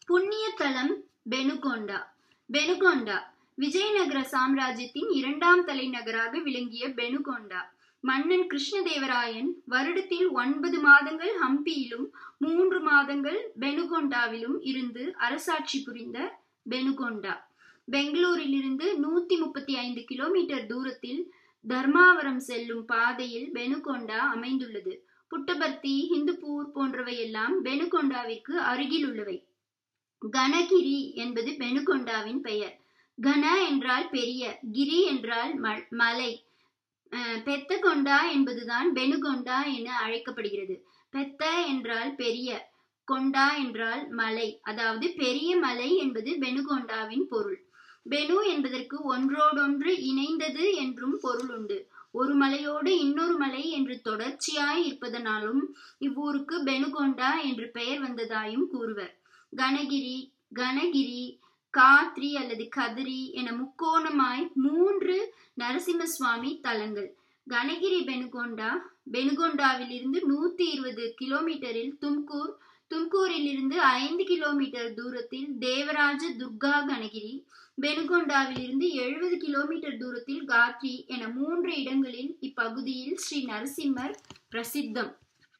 புண்ணிய தலம் பெனுகொண்டா பெனுகொண்டா விஜயநகர சாம்ராஜ்யத்தின் இரண்டாம் தலைநகராக விளங்கிய பெனுகொண்டா மன்னன் கிருஷ்ணதேவராயன் வருடத்தில் ஒன்பது மாதங்கள் ஹம்பியிலும் மூன்று மாதங்கள் பெனுகொண்டாவிலும் இருந்து அரசாட்சி புரிந்த பெனுகொண்டா பெங்களூரிலிருந்து நூத்தி முப்பத்தி ஐந்து கிலோமீட்டர் தூரத்தில் தர்மாவரம் செல்லும் பாதையில் பெனுகொண்டா அமைந்துள்ளது புட்டபர்த்தி ஹிந்துப்பூர் போன்றவையெல்லாம் பெனுகொண்டாவிற்கு அருகில் உள்ளவை கனகிரி என்பது பெனுகொண்டாவின் பெயர் கன என்றால் பெரிய கிரி என்றால் மலை பெத்தகொண்டா என்பதுதான் பெனுகொண்டா என அழைக்கப்படுகிறது பெத்த என்றால் பெரிய கொண்டா என்றால் மலை அதாவது பெரிய மலை என்பது பெனுகொண்டாவின் பொருள் பெனு என்பதற்கு ஒன்றோடொன்று இணைந்தது என்றும் பொருள் உண்டு ஒரு மலையோடு இன்னொரு மலை என்று தொடர்ச்சியாய் இருப்பதனாலும் இவ்வூருக்கு பெனுகொண்டா என்று பெயர் வந்ததாயும் கூறுவர் கனகிரி கனகிரி காத்ரி அல்லது கதிரி என முக்கோணமாய் மூன்று நரசிம்ம சுவாமி தலங்கள் கனகிரி பெனுகொண்டா பெனுகொண்டாவில் இருந்து நூத்தி இருபது கிலோமீட்டரில் தும்கூர் தும்கூரில் இருந்து ஐந்து கிலோமீட்டர் தூரத்தில் தேவராஜ துர்கா கனகிரி பெனுகொண்டாவில் இருந்து எழுபது கிலோமீட்டர் தூரத்தில் காத்ரி என மூன்று இடங்களில் இப்பகுதியில் ஸ்ரீ நரசிம்மர் பிரசித்தம்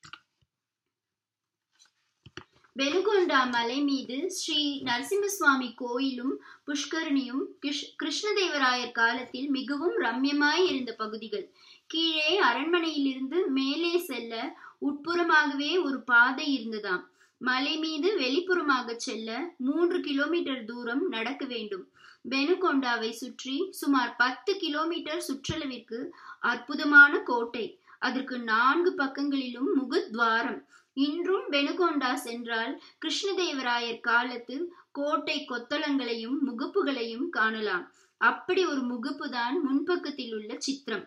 பெனுகொண்டா மலை மீது ஸ்ரீ நரசிம்மசுவாமி கோயிலும் புஷ்கரணியும் கிருஷ்ணதேவராயர் காலத்தில் மிகவும் ரம்யமாய் இருந்த பகுதிகள் கீழே அரண்மனையிலிருந்து மேலே செல்ல உட்புறமாகவே ஒரு பாதை இருந்ததாம் மலை மீது வெளிப்புறமாக செல்ல மூன்று கிலோமீட்டர் தூரம் நடக்க வேண்டும் பெனுகொண்டாவை சுற்றி சுமார் பத்து கிலோமீட்டர் சுற்றளவிற்கு அற்புதமான கோட்டை அதற்கு நான்கு பக்கங்களிலும் முகத்வாரம் இன்றும் பெனுகொண்டா சென்றால் கிருஷ்ணதேவராயர் காலத்து கோட்டை கொத்தளங்களையும் முகப்புகளையும் காணலாம் அப்படி ஒரு முகப்பு தான் முன்பக்கத்தில் உள்ள சித்திரம்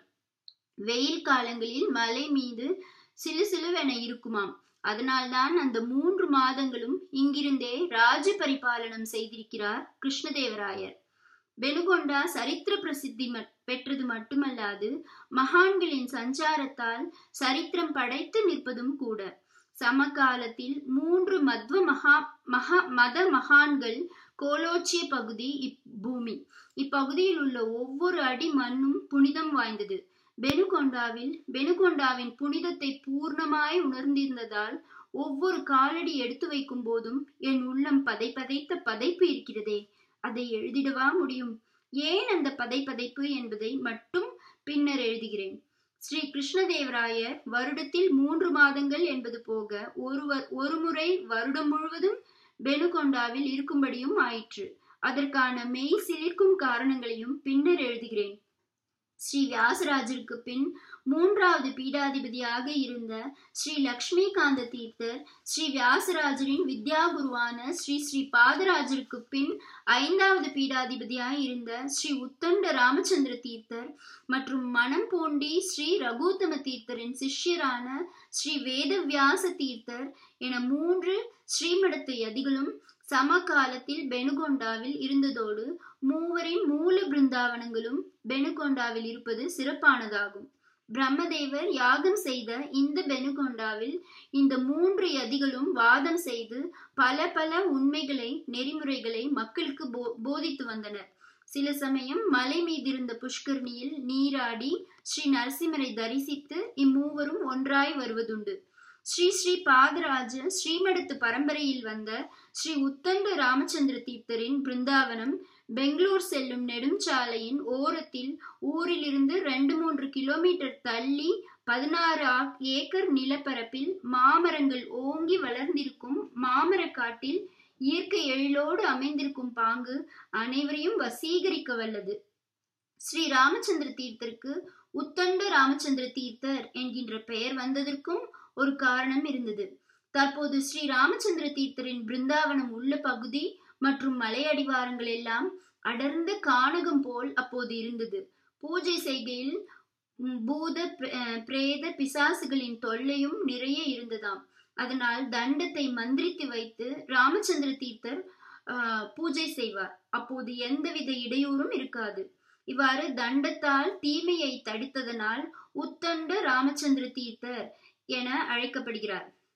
வெயில் காலங்களில் மலை மீது சிலு சிலுவென இருக்குமாம் அதனால்தான் அந்த மூன்று மாதங்களும் இங்கிருந்தே ராஜ பரிபாலனம் செய்திருக்கிறார் கிருஷ்ணதேவராயர் பெனுகொண்டா சரித்திர பிரசித்தி பெற்றது மட்டுமல்லாது மகான்களின் சஞ்சாரத்தால் சரித்திரம் படைத்து நிற்பதும் கூட சமகாலத்தில் மூன்று மத்வ மகா மகா மத மகான்கள் கோலோச்சிய பகுதி இப்பூமி இப்பகுதியில் உள்ள ஒவ்வொரு அடி மண்ணும் புனிதம் வாய்ந்தது பெனுகொண்டாவில் பெனுகொண்டாவின் புனிதத்தை பூர்ணமாய் உணர்ந்திருந்ததால் ஒவ்வொரு காலடி எடுத்து வைக்கும் போதும் என் உள்ளம் பதை பதைத்த பதைப்பு இருக்கிறதே அதை எழுதிடவா முடியும் ஏன் அந்த பதை பதைப்பு என்பதை மட்டும் பின்னர் எழுதுகிறேன் ஸ்ரீ கிருஷ்ணதேவராயர் வருடத்தில் மூன்று மாதங்கள் என்பது போக ஒருவர் ஒரு முறை வருடம் முழுவதும் பெனுகொண்டாவில் இருக்கும்படியும் ஆயிற்று அதற்கான மெய் சிலிர்க்கும் காரணங்களையும் பின்னர் எழுதுகிறேன் ஸ்ரீ வியாசராஜருக்கு பின் மூன்றாவது பீடாதிபதியாக இருந்த ஸ்ரீ லக்ஷ்மிகாந்த தீர்த்தர் ஸ்ரீ வியாசராஜரின் வித்யா குருவான ஸ்ரீ ஸ்ரீ பாதராஜருக்கு பின் ஐந்தாவது பீடாதிபதியாக இருந்த ஸ்ரீ உத்தண்ட ராமச்சந்திர தீர்த்தர் மற்றும் மனம் பூண்டி ஸ்ரீ ரகுத்தம தீர்த்தரின் சிஷ்யரான ஸ்ரீ வேதவியாச தீர்த்தர் என மூன்று ஸ்ரீமடத்து யதிகளும் சமகாலத்தில் பெனுகொண்டாவில் இருந்ததோடு மூவரின் மூல பிருந்தாவனங்களும் பெனுகொண்டாவில் இருப்பது சிறப்பானதாகும் பிரம்மதேவர் யாகம் செய்த இந்த பெனுகொண்டாவில் இந்த மூன்று யதிகளும் வாதம் செய்து பல பல உண்மைகளை நெறிமுறைகளை மக்களுக்கு போ போதித்து வந்தனர் சில சமயம் மலை மீதிருந்த புஷ்கரணியில் நீராடி ஸ்ரீ நரசிம்மரை தரிசித்து இம்மூவரும் ஒன்றாய் வருவதுண்டு ஸ்ரீ ஸ்ரீ பாதராஜ ஸ்ரீமடத்து பரம்பரையில் வந்த ஸ்ரீ உத்தண்ட ராமச்சந்திர தீர்த்தரின் பிருந்தாவனம் பெங்களூர் செல்லும் நெடுஞ்சாலையின் ஓரத்தில் ஊரிலிருந்து ரெண்டு மூன்று கிலோமீட்டர் தள்ளி பதினாறு ஏக்கர் நிலப்பரப்பில் மாமரங்கள் ஓங்கி வளர்ந்திருக்கும் மாமரக்காட்டில் இயற்கை எழிலோடு அமைந்திருக்கும் பாங்கு அனைவரையும் வசீகரிக்க வல்லது ஸ்ரீ ராமச்சந்திர தீர்த்தருக்கு உத்தண்ட ராமச்சந்திர தீர்த்தர் என்கின்ற பெயர் வந்ததற்கும் ஒரு காரணம் இருந்தது தற்போது ஸ்ரீ ராமச்சந்திர தீர்த்தரின் பிருந்தாவனம் உள்ள பகுதி மற்றும் மலையடிவாரங்கள் எல்லாம் அடர்ந்த கானகம் போல் அப்போது இருந்தது பூஜை செய்கையில் பூத பிரேத பிசாசுகளின் தொல்லையும் நிறைய இருந்ததாம் அதனால் தண்டத்தை மந்திரித்து வைத்து ராமச்சந்திர தீர்த்தர் பூஜை செய்வார் அப்போது எந்தவித இடையூறும் இருக்காது இவ்வாறு தண்டத்தால் தீமையை தடித்ததனால் உத்தண்ட ராமச்சந்திர தீர்த்தர் என அழைக்கப்படுகிறார்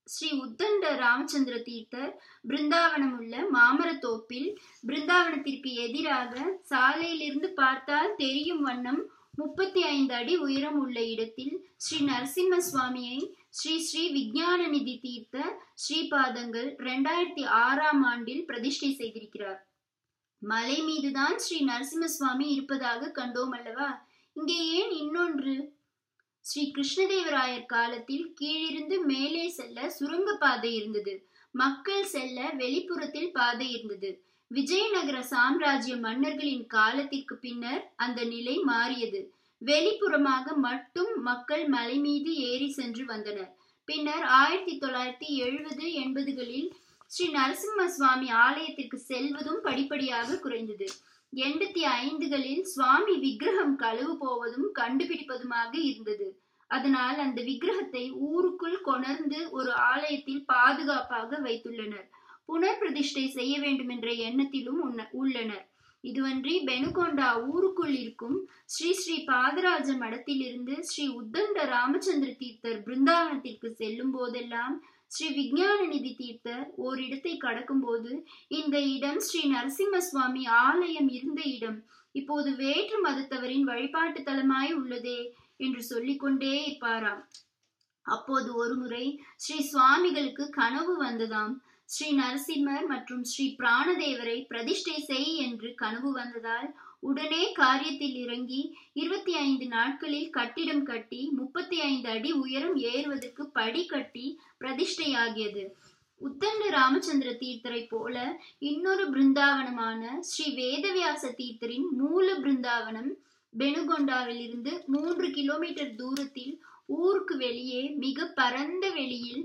ஸ்ரீ உத்தண்ட ராமச்சந்திர தீர்த்தர் பிருந்தாவனம் உள்ள மாமரத்தோப்பில் பிருந்தாவனத்திற்கு எதிராக சாலையிலிருந்து பார்த்தால் தெரியும் வண்ணம் முப்பத்தி ஐந்து அடி உயரம் உள்ள இடத்தில் ஸ்ரீ நரசிம்ம சுவாமியை ஸ்ரீ ஸ்ரீ விஞ்ஞான நிதி தீர்த்த ஸ்ரீபாதங்கள் இரண்டாயிரத்தி ஆறாம் ஆண்டில் பிரதிஷ்டை செய்திருக்கிறார் மலை மீதுதான் ஸ்ரீ நரசிம்ம சுவாமி இருப்பதாக கண்டோம் அல்லவா இங்கே ஏன் இன்னொன்று ஸ்ரீ கிருஷ்ணதேவராயர் காலத்தில் கீழிருந்து மேலே செல்ல சுரங்க பாதை இருந்தது மக்கள் செல்ல வெளிப்புறத்தில் பாதை இருந்தது விஜயநகர சாம்ராஜ்ய மன்னர்களின் காலத்திற்கு பின்னர் அந்த நிலை மாறியது வெளிப்புறமாக மட்டும் மக்கள் மலை மீது ஏறி சென்று வந்தனர் பின்னர் ஆயிரத்தி தொள்ளாயிரத்தி எழுபது எண்பதுகளில் ஸ்ரீ நரசிம்ம சுவாமி ஆலயத்திற்கு செல்வதும் படிப்படியாக குறைந்தது எண்பத்தி ஐந்துகளில் சுவாமி விக்கிரகம் களவு போவதும் கண்டுபிடிப்பதுமாக இருந்தது அதனால் அந்த விக்கிரகத்தை ஊருக்குள் கொணர்ந்து ஒரு ஆலயத்தில் பாதுகாப்பாக வைத்துள்ளனர் புனர் பிரதிஷ்டை செய்ய வேண்டும் என்ற எண்ணத்திலும் உள்ளனர் இதுவன்றி பெனுகொண்டா ஊருக்குள் இருக்கும் ஸ்ரீ ஸ்ரீ பாதராஜ மடத்திலிருந்து ஸ்ரீ உத்தண்ட ராமச்சந்திர தீர்த்தர் பிருந்தாவனத்திற்கு செல்லும் போதெல்லாம் ஸ்ரீ விஞ்ஞான நிதி தீர்த்தர் ஓரிடத்தை கடக்கும் போது இந்த இடம் ஸ்ரீ நரசிம்ம சுவாமி ஆலயம் இருந்த இடம் இப்போது வேற்று மதத்தவரின் வழிபாட்டு தலமாய் உள்ளதே என்று சொல்லிக்கொண்டே இருப்பாராம் அப்போது ஒருமுறை ஸ்ரீ சுவாமிகளுக்கு கனவு வந்ததாம் ஸ்ரீ நரசிம்மர் மற்றும் ஸ்ரீ பிராணதேவரை பிரதிஷ்டை செய் என்று கனவு வந்ததால் உடனே காரியத்தில் இறங்கி இருபத்தி ஐந்து நாட்களில் கட்டிடம் கட்டி முப்பத்தி ஐந்து அடி உயரம் ஏறுவதற்கு படி கட்டி பிரதிஷ்டையாகியது உத்தண்ட ராமச்சந்திர தீர்த்தரை போல இன்னொரு பிருந்தாவனமான ஸ்ரீ வேதவியாச தீர்த்தரின் மூல பிருந்தாவனம் பெனுகொண்டாவில் இருந்து மூன்று கிலோமீட்டர் தூரத்தில் ஊருக்கு வெளியே மிக பரந்த வெளியில்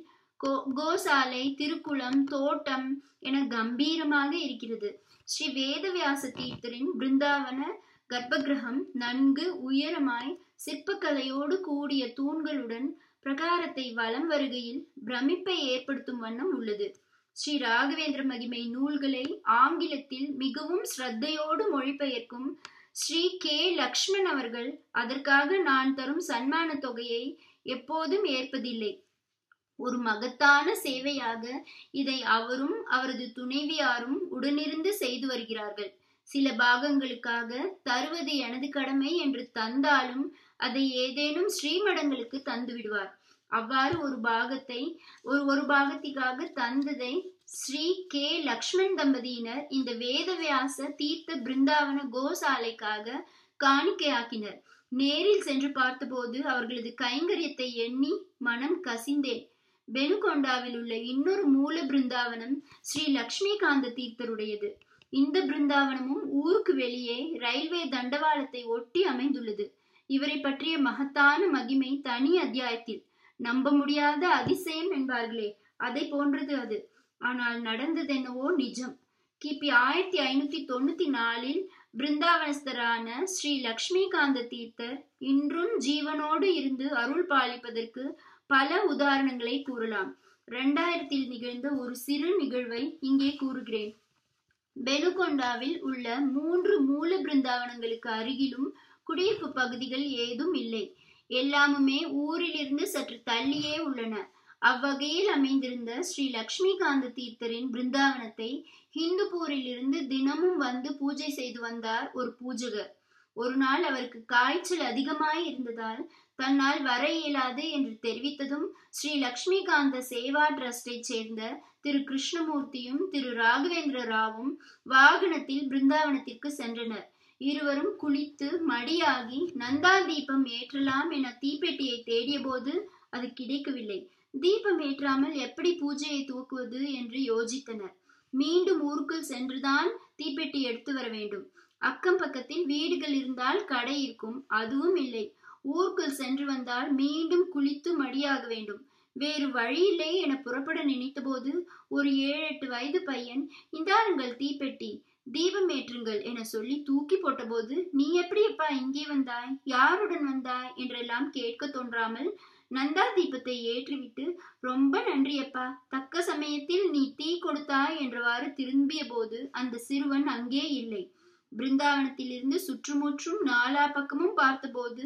கோசாலை திருக்குளம் தோட்டம் என கம்பீரமாக இருக்கிறது ஸ்ரீ வேதவியாச தீர்த்தரின் பிருந்தாவன கர்ப்பகிரகம் நன்கு உயரமாய் சிற்பக்கலையோடு கூடிய தூண்களுடன் பிரகாரத்தை வலம் வருகையில் பிரமிப்பை ஏற்படுத்தும் வண்ணம் உள்ளது ஸ்ரீ ராகவேந்திர மகிமை நூல்களை ஆங்கிலத்தில் மிகவும் ஸ்ரத்தையோடு மொழிபெயர்க்கும் ஸ்ரீ கே லக்ஷ்மண் அவர்கள் அதற்காக நான் தரும் சன்மான தொகையை எப்போதும் ஏற்பதில்லை ஒரு மகத்தான சேவையாக இதை அவரும் அவரது துணைவியாரும் உடனிருந்து செய்து வருகிறார்கள் சில பாகங்களுக்காக தருவது எனது கடமை என்று தந்தாலும் அதை ஏதேனும் ஸ்ரீமடங்களுக்கு தந்து விடுவார் அவ்வாறு ஒரு பாகத்தை ஒரு ஒரு பாகத்திற்காக தந்ததை ஸ்ரீ கே லக்ஷ்மண் தம்பதியினர் இந்த வேதவியாச தீர்த்த பிருந்தாவன கோசாலைக்காக காணிக்கையாக்கினர் நேரில் சென்று பார்த்தபோது அவர்களது கைங்கரியத்தை எண்ணி மனம் கசிந்தேன் பெனுகொண்டாவில் உள்ள இன்னொரு மூல பிருந்தாவனம் ஸ்ரீ லக்ஷ்மிகாந்த தீர்த்தருடையது இந்த பிருந்தாவனமும் ஊருக்கு வெளியே ரயில்வே தண்டவாளத்தை ஒட்டி அமைந்துள்ளது இவரை பற்றிய மகத்தான மகிமை தனி அத்தியாயத்தில் நம்ப முடியாத அதிசயம் என்பார்களே அதை போன்றது அது ஆனால் நடந்ததென்னவோ நிஜம் கிபி ஆயிரத்தி ஐநூத்தி தொண்ணூத்தி நாலில் பிருந்தாவனஸ்தரான ஸ்ரீ லக்ஷ்மிகாந்த தீர்த்தர் இன்றும் ஜீவனோடு இருந்து அருள் பாலிப்பதற்கு பல உதாரணங்களை கூறலாம் இரண்டாயிரத்தில் நிகழ்ந்த ஒரு சிறு நிகழ்வை இங்கே கூறுகிறேன் பெனுகொண்டாவில் உள்ள மூன்று மூல பிருந்தாவனங்களுக்கு அருகிலும் குடியிருப்பு பகுதிகள் ஏதும் இல்லை எல்லாமுமே ஊரிலிருந்து சற்று தள்ளியே உள்ளன அவ்வகையில் அமைந்திருந்த ஸ்ரீ லக்ஷ்மிகாந்த தீர்த்தரின் பிருந்தாவனத்தை ஹிந்துபூரில் இருந்து தினமும் வந்து பூஜை செய்து வந்தார் ஒரு பூஜகர் ஒரு நாள் அவருக்கு காய்ச்சல் அதிகமாய் இருந்ததால் தன்னால் வர இயலாது என்று தெரிவித்ததும் ஸ்ரீ லக்ஷ்மிகாந்த சேவா ட்ரஸ்டை சேர்ந்த திரு கிருஷ்ணமூர்த்தியும் திரு ராகவேந்திர ராவும் வாகனத்தில் பிருந்தாவனத்திற்கு சென்றனர் இருவரும் குளித்து மடியாகி நந்தா தீபம் ஏற்றலாம் என தீப்பெட்டியை தேடிய போது அது கிடைக்கவில்லை தீபம் ஏற்றாமல் எப்படி பூஜையை துவக்குவது என்று யோசித்தனர் மீண்டும் ஊருக்குள் சென்றுதான் தீப்பெட்டி எடுத்து வர வேண்டும் அக்கம் பக்கத்தில் வீடுகள் இருந்தால் கடை இருக்கும் அதுவும் இல்லை ஊருக்குள் சென்று வந்தால் மீண்டும் குளித்து மடியாக வேண்டும் வேறு வழியில்லை என புறப்பட நினைத்தபோது ஒரு ஏழு எட்டு வயது பையன் இந்தாருங்கள் தீப்பெட்டி தீபம் ஏற்றுங்கள் என சொல்லி தூக்கி போட்டபோது நீ எப்படியப்பா இங்கே வந்தாய் யாருடன் வந்தாய் என்றெல்லாம் கேட்க தோன்றாமல் நந்தா தீபத்தை ஏற்றிவிட்டு ரொம்ப நன்றியப்பா தக்க சமயத்தில் நீ தீ கொடுத்தாய் என்றவாறு திரும்பிய போது அந்த சிறுவன் அங்கே இல்லை பிருந்தாவனத்திலிருந்து சுற்றுமுற்றும் நாலா பக்கமும் பார்த்தபோது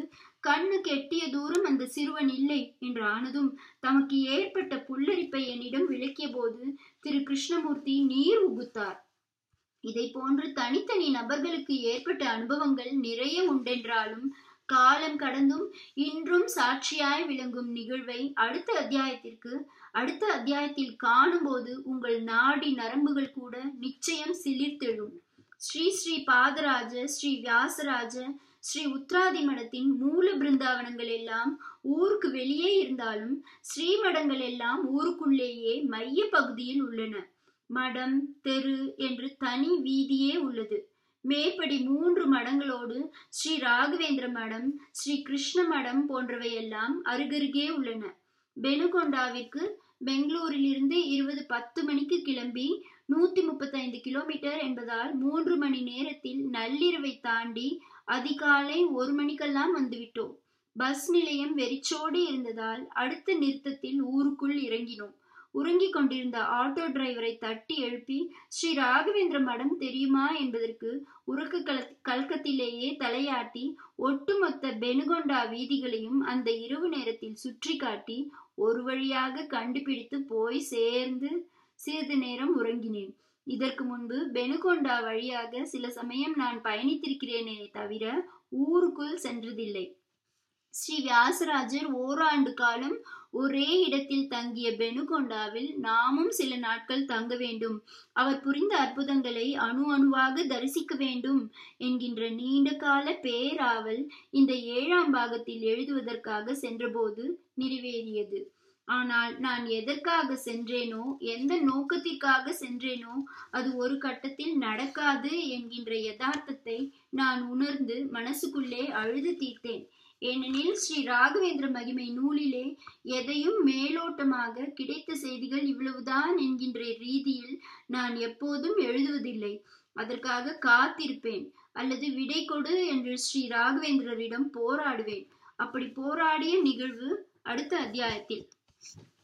கண்ணு கெட்டிய தூரம் அந்த சிறுவன் இல்லை என்று ஆனதும் தமக்கு ஏற்பட்ட புல்லரிப்பை என்னிடம் விளக்கிய போது திரு கிருஷ்ணமூர்த்தி நீர் உகுத்தார் இதை போன்று தனித்தனி நபர்களுக்கு ஏற்பட்ட அனுபவங்கள் நிறைய உண்டென்றாலும் காலம் கடந்தும் இன்றும் சாட்சியாய் விளங்கும் நிகழ்வை அடுத்த அத்தியாயத்திற்கு அடுத்த அத்தியாயத்தில் காணும்போது உங்கள் நாடி நரம்புகள் கூட நிச்சயம் சிலிர்த்தெழும் ஸ்ரீ ஸ்ரீ பாதராஜ ஸ்ரீ வியாசராஜ ஸ்ரீ உத்ராதி மடத்தின் மூல பிருந்தாவனங்கள் எல்லாம் ஊருக்கு வெளியே இருந்தாலும் ஸ்ரீமடங்கள் எல்லாம் ஊருக்குள்ளேயே மைய பகுதியில் உள்ளன மடம் தெரு என்று தனி வீதியே உள்ளது மேற்படி மூன்று மடங்களோடு ஸ்ரீ ராகவேந்திர மடம் ஸ்ரீ கிருஷ்ண மடம் போன்றவையெல்லாம் அருகருகே உள்ளன பெனுகொண்டாவிற்கு பெங்களூரிலிருந்து இருபது பத்து மணிக்கு கிளம்பி நூத்தி முப்பத்தைந்து கிலோமீட்டர் என்பதால் மூன்று மணி நேரத்தில் நள்ளிரவை தாண்டி அதிகாலை ஒரு மணிக்கெல்லாம் வந்துவிட்டோம் பஸ் நிலையம் வெறிச்சோடி இருந்ததால் அடுத்த நிறுத்தத்தில் ஊருக்குள் இறங்கினோம் உறங்கிக் கொண்டிருந்த ஆட்டோ டிரைவரை தட்டி எழுப்பி ஸ்ரீ ராகவேந்திர மடம் தெரியுமா என்பதற்கு உறக்க கல கலக்கத்திலேயே தலையாட்டி ஒட்டுமொத்த பெனுகொண்டா வீதிகளையும் அந்த இரவு நேரத்தில் சுற்றி காட்டி ஒரு வழியாக கண்டுபிடித்து போய் சேர்ந்து சிறிது நேரம் உறங்கினேன் இதற்கு முன்பு பெனுகொண்டா வழியாக சில சமயம் நான் பயணித்திருக்கிறேனே தவிர ஊருக்குள் சென்றதில்லை ஸ்ரீ வியாசராஜர் ஓராண்டு காலம் ஒரே இடத்தில் தங்கிய பெனுகொண்டாவில் நாமும் சில நாட்கள் தங்க வேண்டும் அவர் புரிந்த அற்புதங்களை அணு அணுவாக தரிசிக்க வேண்டும் என்கின்ற நீண்ட கால பேராவல் இந்த ஏழாம் பாகத்தில் எழுதுவதற்காக சென்றபோது நிறைவேறியது ஆனால் நான் எதற்காக சென்றேனோ எந்த நோக்கத்திற்காக சென்றேனோ அது ஒரு கட்டத்தில் நடக்காது என்கின்ற யதார்த்தத்தை நான் உணர்ந்து மனசுக்குள்ளே அழுது தீர்த்தேன் ஏனெனில் ஸ்ரீ ராகவேந்திர மகிமை நூலிலே எதையும் மேலோட்டமாக கிடைத்த செய்திகள் இவ்வளவுதான் என்கின்ற ரீதியில் நான் எப்போதும் எழுதுவதில்லை அதற்காக காத்திருப்பேன் அல்லது விடை கொடு என்று ஸ்ரீ ராகவேந்திரரிடம் போராடுவேன் அப்படி போராடிய நிகழ்வு அடுத்த அத்தியாயத்தில்